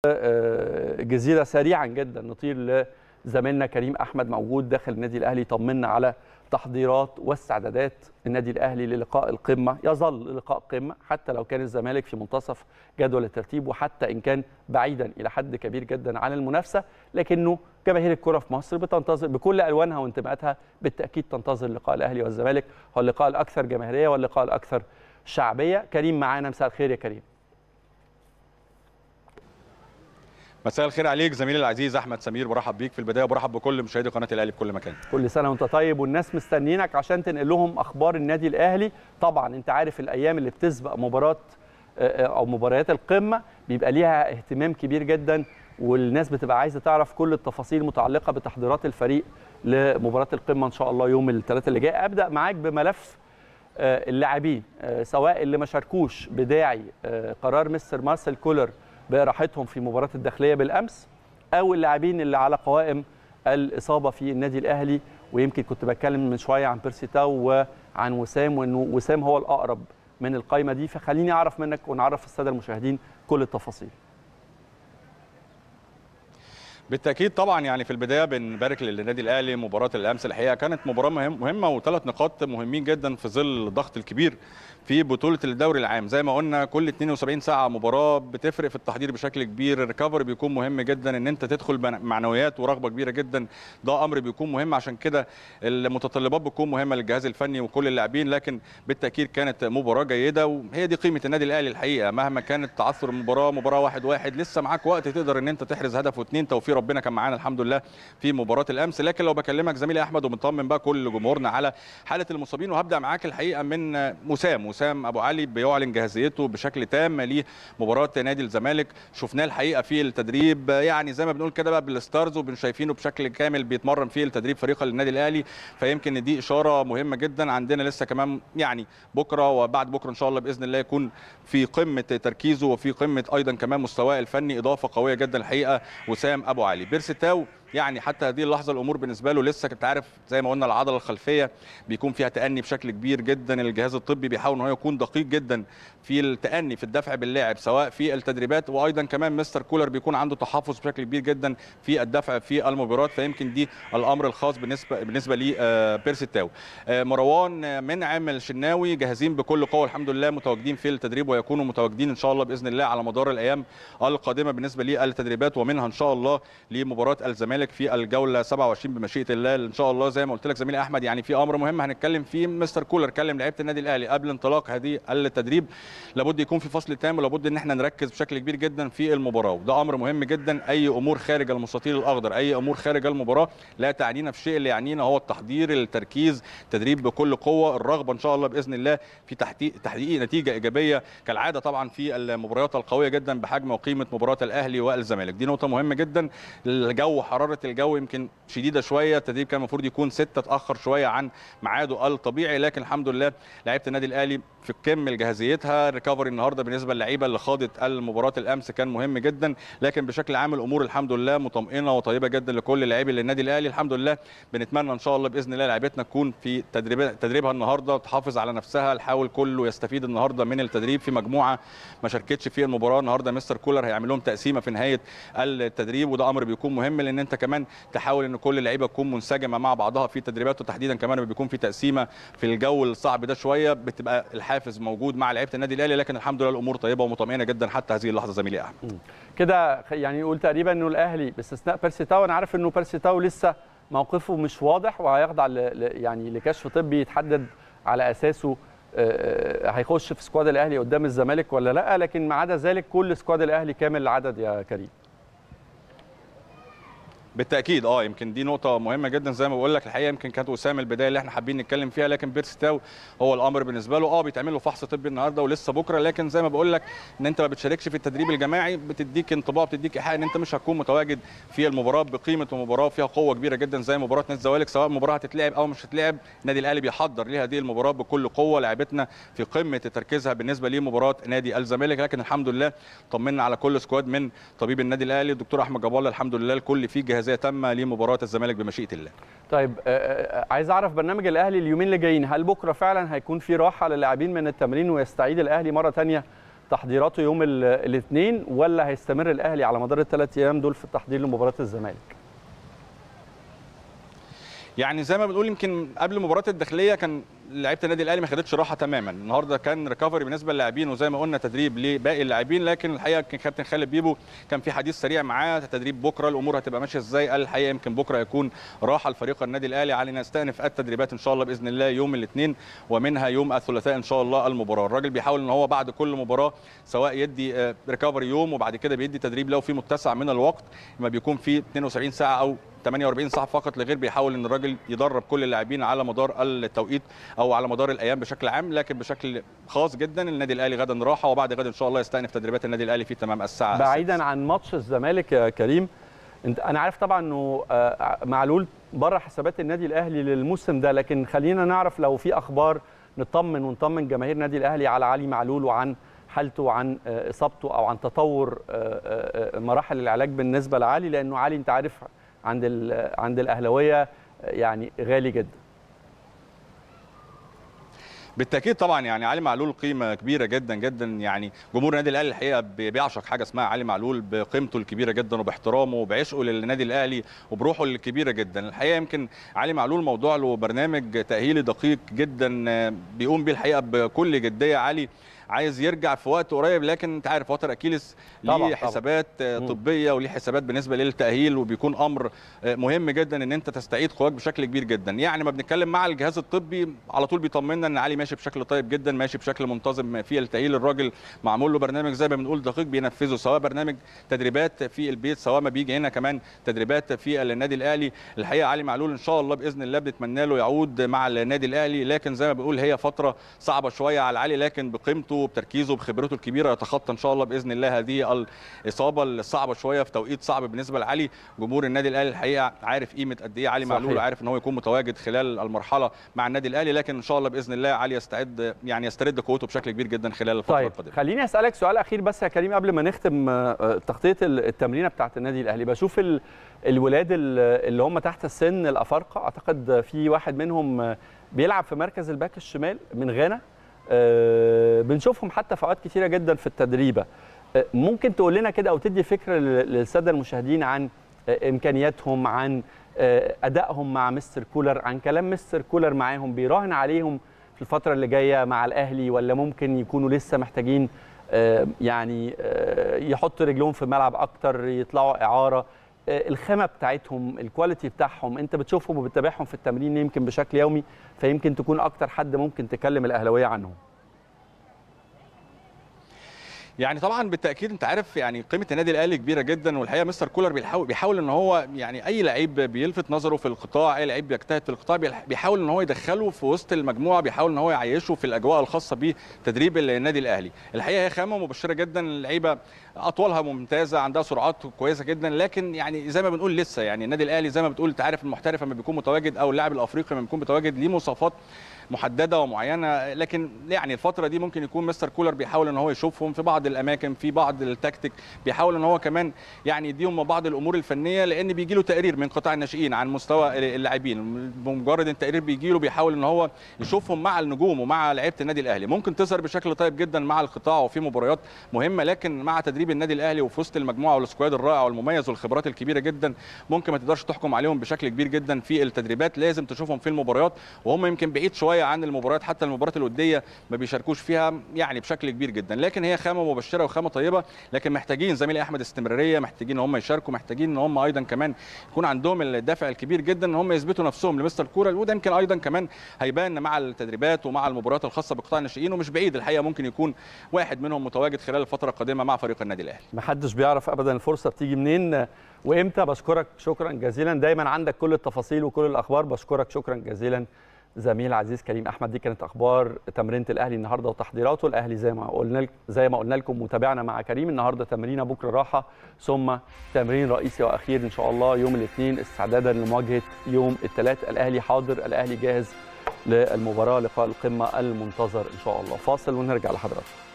جزيره سريعا جدا نطير لزميلنا كريم احمد موجود داخل النادي الاهلي يطمنا على تحضيرات واستعدادات النادي الاهلي للقاء القمه يظل لقاء قمه حتى لو كان الزمالك في منتصف جدول الترتيب وحتى ان كان بعيدا الى حد كبير جدا عن المنافسه لكنه جماهير الكره في مصر بتنتظر بكل الوانها وانتماءاتها بالتاكيد تنتظر لقاء الاهلي والزمالك هو اللقاء الاكثر جماهيريه واللقاء الاكثر شعبيه كريم معانا مساء الخير يا كريم مساء الخير عليك زميلي العزيز احمد سمير برحب بيك في البدايه وبرحب بكل مشاهدي قناه الاهلي في كل مكان كل سنه وانت طيب والناس مستنيينك عشان تنقل لهم اخبار النادي الاهلي طبعا انت عارف الايام اللي بتسبق مباراه او مباريات القمه بيبقى ليها اهتمام كبير جدا والناس بتبقى عايزه تعرف كل التفاصيل المتعلقه بتحضيرات الفريق لمباراه القمه ان شاء الله يوم الثلاثاء اللي جاي ابدا معاك بملف اللاعبين سواء اللي ما شاركوش بداعي قرار مستر مارسيل كولر براحتهم في مباراه الداخليه بالامس او اللاعبين اللي على قوائم الاصابه في النادي الاهلي ويمكن كنت بتكلم من شويه عن بيرسي تاو وعن وسام وانه وسام هو الاقرب من القائمه دي فخليني اعرف منك ونعرف الساده المشاهدين كل التفاصيل بالتاكيد طبعا يعني في البدايه بنبارك للنادي الاهلي مباراه الامس الحقيقه كانت مباراه مهم مهمه وثلاث نقاط مهمين جدا في ظل الضغط الكبير في بطوله الدوري العام زي ما قلنا كل 72 ساعه مباراه بتفرق في التحضير بشكل كبير الريكفري بيكون مهم جدا ان انت تدخل معنويات ورغبه كبيره جدا ده امر بيكون مهم عشان كده المتطلبات بتكون مهمه للجهاز الفني وكل اللاعبين لكن بالتاكيد كانت مباراه جيده وهي دي قيمه النادي الاهلي الحقيقه مهما كانت تعثر المباراه مباراه واحد واحد لسه معاك وقت تقدر ان انت تحرز هدف واثنين توفيق ربنا كان معانا الحمد لله في مباراه الامس لكن لو بكلمك زميلي احمد ومطمن بقى كل جمهورنا على حاله المصابين وهبدا معاك الحقيقه من وسام وسام ابو علي بيعلن جاهزيته بشكل تام لمباراه نادي الزمالك شفناه الحقيقه في التدريب يعني زي ما بنقول كده بقى بالستارز وبنشايفينه بشكل كامل بيتمرن في التدريب فريق النادي الاهلي فيمكن دي اشاره مهمه جدا عندنا لسه كمان يعني بكره وبعد بكره ان شاء الله باذن الله يكون في قمه تركيزه وفي قمه ايضا كمان مستواه الفني اضافه قويه جدا الحقيقه وسام ابو علي بيرسي تاو يعني حتى هذه اللحظه الامور بالنسبه له لسه كنت عارف زي ما قلنا العضله الخلفيه بيكون فيها تاني بشكل كبير جدا الجهاز الطبي بيحاول ان هو يكون دقيق جدا في التاني في الدفع باللاعب سواء في التدريبات وايضا كمان مستر كولر بيكون عنده تحفظ بشكل كبير جدا في الدفع في المباريات فيمكن دي الامر الخاص بالنسبه بالنسبه لي بيرسي تاو مروان منعم الشناوي جاهزين بكل قوه الحمد لله متواجدين في التدريب ويكونوا متواجدين ان شاء الله باذن الله على مدار الايام القادمه بالنسبه للتدريبات ومنها ان شاء الله لمباراه الزمالك في الجوله 27 بمشيئه الله ان شاء الله زي ما قلت لك زميلي احمد يعني في امر مهم هنتكلم فيه مستر كولر كلم لعيبه النادي الاهلي قبل انطلاق هذه التدريب لابد يكون في فصل تام ولابد ان احنا نركز بشكل كبير جدا في المباراه وده امر مهم جدا اي امور خارج المستطيل الاخضر اي امور خارج المباراه لا تعنينا في شيء اللي يعنينا هو التحضير التركيز تدريب بكل قوه الرغبه ان شاء الله باذن الله في تحقيق تحقيق نتيجه ايجابيه كالعاده طبعا في المباريات القويه جدا بحجم وقيمه مباراه الاهلي والزمالك دي نقطه مهمه جدا الجو حراره الجو يمكن شديده شويه التدريب كان المفروض يكون ستة اتاخر شويه عن ميعاده الطبيعي لكن الحمد لله لعيبه النادي الاهلي في كامل جاهزيتها الريكفري النهارده بالنسبه للعيبه اللي خاضت المباراه الامس كان مهم جدا لكن بشكل عام الامور الحمد لله مطمئنه وطيبه جدا لكل لاعبي النادي الاهلي الحمد لله بنتمنى ان شاء الله باذن الله لعيبتنا تكون في تدريب تدريبها النهارده تحافظ على نفسها نحاول كله يستفيد النهارده من التدريب في مجموعه ما شاركتش في المباراه النهارده مستر كولر هيعمل لهم تقسيمه في نهايه التدريب وده امر بيكون مهم لان انت كمان تحاول ان كل اللعيبه تكون منسجمه مع بعضها في التدريبات وتحديدا كمان بيكون في تقسيمه في الجو الصعب ده شويه بتبقى الحافز موجود مع لعيبه النادي الاهلي لكن الحمد لله الامور طيبه ومطمئنه جدا حتى هذه اللحظه زميلي احمد كده يعني نقول تقريبا انه الاهلي باستثناء بيرسي تاو انا عارف انه بيرسي تاو لسه موقفه مش واضح وهيخضع يعني لكشف طبي يتحدد على اساسه هيخش في سكواد الاهلي قدام الزمالك ولا لا لكن ما عدا ذلك كل سكواد الاهلي كامل العدد يا كريم بالتاكيد اه يمكن دي نقطه مهمه جدا زي ما بقول لك الحقيقه يمكن كانت وسام البدايه اللي احنا حابين نتكلم فيها لكن بيرستاو هو الامر بالنسبه له اه بيتعمل له فحص طبي النهارده ولسه بكره لكن زي ما بقول لك ان انت ما بتشاركش في التدريب الجماعي بتديك انطباع بتديك ايحاء ان انت مش هتكون متواجد في المباراه بقيمه مباراه فيها قوه كبيره جدا زي مباراه نادي الزمالك سواء المباراه هتتلعب او مش هتتلعب النادي الاهلي بيحضر لهذه المباراه بكل قوه لعبتنا في قمه تركيزها بالنسبه لمباراه نادي الزمالك لكن الحمد لله طمنا على كل سكواد من طبيب النادي الاهلي الدكتور احمد جاب الله الحمد لله الكل فيه جاهزيه تامه لمباراه مباراه الزمالك بمشيئه الله. طيب عايز اعرف برنامج الاهلي اليومين اللي جايين هل بكره فعلا هيكون في راحه للاعبين من التمرين ويستعيد الاهلي مره ثانيه تحضيراته يوم الاثنين ولا هيستمر الاهلي على مدار الثلاث ايام دول في التحضير لمباراه الزمالك يعني زي ما بنقول يمكن قبل مباراه الداخليه كان لعيبه النادي الاهلي ما خدتش راحه تماما النهارده كان ريكفري بالنسبه للاعبين وزي ما قلنا تدريب لباقي اللاعبين لكن الحقيقه كان كابتن خالد بيبو كان في حديث سريع معاه تدريب بكره الامور هتبقى ماشيه ازاي قال الحقيقه يمكن بكره يكون راحه لفريق النادي الاهلي علينا نستأنف التدريبات ان شاء الله باذن الله يوم الاثنين ومنها يوم الثلاثاء ان شاء الله المباراه الراجل بيحاول ان هو بعد كل مباراه سواء يدي ريكفري يوم وبعد كده بيدي تدريب لو في متسع من الوقت ما بيكون في 72 ساعه او 48 ساعه فقط لغير بيحاول ان الراجل يدرب كل اللاعبين على مدار التوقيت او على مدار الايام بشكل عام لكن بشكل خاص جدا النادي الاهلي غدا راحه وبعد غد ان شاء الله يستأنف تدريبات النادي الاهلي في تمام الساعه بعيدا السادس. عن ماتش الزمالك يا كريم انت انا عارف طبعا انه معلول بره حسابات النادي الاهلي للموسم ده لكن خلينا نعرف لو في اخبار نطمن ونطمن جماهير النادي الاهلي على علي معلول وعن حالته وعن اصابته او عن تطور مراحل العلاج بالنسبه لعلي لانه علي انت عارف عند عند الاهلاويه يعني غالي جدا بالتاكيد طبعا يعني علي معلول قيمه كبيره جدا جدا يعني جمهور النادي الاهلي الحقيقه بيعشق حاجه اسمها علي معلول بقيمته الكبيره جدا وباحترامه وبعشقه للنادي الاهلي وبروحه الكبيره جدا الحقيقه يمكن علي معلول موضوع له برنامج تاهيلي دقيق جدا بيقوم بيه الحقيقه بكل جديه علي عايز يرجع في وقت قريب لكن انت عارف وتر اكيليس ليه حسابات طبعا. طبيه وليه حسابات بالنسبه للتاهيل وبيكون امر مهم جدا ان انت تستعيد قواك بشكل كبير جدا يعني ما بنتكلم مع الجهاز الطبي على طول بيطمنا ان علي ماشي بشكل طيب جدا ماشي بشكل منتظم في التاهيل الراجل معمول له برنامج زي ما بنقول دقيق بينفذه سواء برنامج تدريبات في البيت سواء ما بيجي هنا كمان تدريبات في النادي الاهلي الحقيقه علي معلول ان شاء الله باذن الله بنتمنى له يعود مع النادي الاهلي لكن زي ما بقول هي فتره صعبه شويه على علي لكن بقيمته بتركيزه بخبرته الكبيره يتخطى ان شاء الله باذن الله هذه الاصابه الصعبه شويه في توقيت صعب بالنسبه لعلي جمهور النادي الاهلي الحقيقه عارف قيمه قد ايه علي صحيح. معلول عارف ان هو يكون متواجد خلال المرحله مع النادي الاهلي لكن ان شاء الله باذن الله علي يستعد يعني يسترد قوته بشكل كبير جدا خلال الفتره طيب. القادمه خليني اسالك سؤال اخير بس يا كريم قبل ما نختم تغطيه التمرينه بتاعه النادي الاهلي بشوف الولاد اللي هم تحت السن الافارقه اعتقد في واحد منهم بيلعب في مركز الباك الشمال من غانا أه بنشوفهم حتى في اوقات كثيره جدا في التدريبه أه ممكن تقول لنا كده او تدي فكره للساده المشاهدين عن أه امكانياتهم عن ادائهم مع مستر كولر عن كلام مستر كولر معاهم بيراهن عليهم في الفتره اللي جايه مع الاهلي ولا ممكن يكونوا لسه محتاجين يعني يحطوا رجلهم في الملعب اكتر يطلعوا اعاره الخامه بتاعتهم الكواليتي بتاعهم انت بتشوفهم وبتتابعهم في التمرين يمكن بشكل يومي فيمكن تكون اكتر حد ممكن تكلم الاهلاويه عنهم يعني طبعا بالتاكيد انت عارف يعني قيمه النادي الاهلي كبيره جدا والحقيقه مستر كولر بيحاول بيحاول ان هو يعني اي لعيب بيلفت نظره في القطاع اي لعيب بيجتهد في القطاع بيحاول ان هو يدخله في وسط المجموعه بيحاول ان هو يعيشه في الاجواء الخاصه بتدريب النادي الاهلي الحقيقه هي خامه مبشره جدا اللعيبه اطولها ممتازه عندها سرعات كويسه جدا لكن يعني زي ما بنقول لسه يعني النادي الاهلي زي ما بتقول انت عارف المحترف لما بيكون متواجد او اللاعب الافريقي لما بيكون متواجد ليه مواصفات محدده ومعينه لكن يعني الفتره دي ممكن يكون مستر كولر بيحاول ان هو يشوفهم في بعض الاماكن في بعض التكتيك بيحاول ان هو كمان يعني يديهم بعض الامور الفنيه لان بيجي له تقرير من قطاع الناشئين عن مستوى اللاعبين بمجرد التقرير بيجي له بيحاول ان هو يشوفهم مع النجوم ومع لعيبه النادي الاهلي ممكن تظهر بشكل طيب جدا مع القطاع وفي مباريات مهمه لكن مع تدريب النادي الاهلي وفي وسط المجموعه والسكواد الرائع والمميز والخبرات الكبيره جدا ممكن ما تقدرش تحكم عليهم بشكل كبير جدا في التدريبات لازم تشوفهم في المباريات وهم يمكن بعيد شويه عن المباريات حتى المباريات الوديه ما بيشاركوش فيها يعني بشكل كبير جدا لكن هي خامه مبشره وخامه طيبه لكن محتاجين زميلي احمد استمراريه محتاجين ان هم يشاركوا محتاجين ان هم ايضا كمان يكون عندهم الدافع الكبير جدا ان هم يثبتوا نفسهم لمستر كوره وده يمكن ايضا كمان هيبان مع التدريبات ومع المباريات الخاصه بقطاع الناشئين ومش بعيد الحقيقه ممكن يكون واحد منهم متواجد خلال الفتره القادمه مع فريق النادي الاهلي محدش بيعرف ابدا الفرصه بتيجي منين وامتى بشكرك شكرا جزيلا دايما عندك كل التفاصيل وكل الاخبار بشكرك شكرا جزيلا زميل عزيز كريم احمد دي كانت اخبار تمرينه الاهلي النهارده وتحضيراته الاهلي زي ما قلنا زي ما قلنا لكم متابعنا مع كريم النهارده تمرينه بكره راحه ثم تمرين رئيسي واخير ان شاء الله يوم الاثنين استعدادا لمواجهه يوم الثلاث الاهلي حاضر الاهلي جاهز للمباراه لقاء القمه المنتظر ان شاء الله فاصل ونرجع لحضراتكم